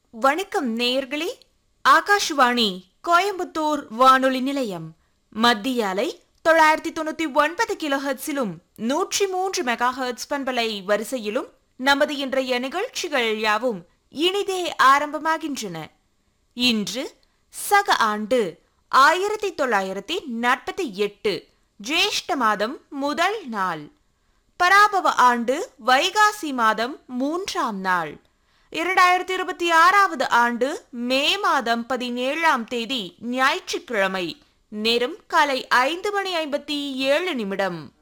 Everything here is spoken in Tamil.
வணக்கம் நேயர்களே ஆகாஷ்வாணி கோயம்புத்தூர் வானொலி நிலையம் மத்திய அலை தொள்ளாயிரத்தி தொண்ணூத்தி ஒன்பது கிலோ ஹெர்ட்ஸிலும் நூற்றி மூன்று மெகா ஹெர்ட்ஸ் பண்பலை வரிசையிலும் நமது இன்றைய நிகழ்ச்சிகள் யாவும் இனிதே ஆரம்பமாகின்றன இன்று சக ஆண்டு ஆயிரத்தி தொள்ளாயிரத்தி நாற்பத்தி எட்டு ஜேஷ்ட மாதம் முதல் நாள் பராபவ ஆண்டு வைகாசி மாதம் மூன்றாம் நாள் இரண்டாயிரத்தி இருபத்தி ஆறாவது ஆண்டு மே மாதம் பதினேழாம் தேதி ஞாயிற்றுக்கிழமை நேரம் காலை ஐந்து மணி ஐம்பத்தி ஏழு நிமிடம்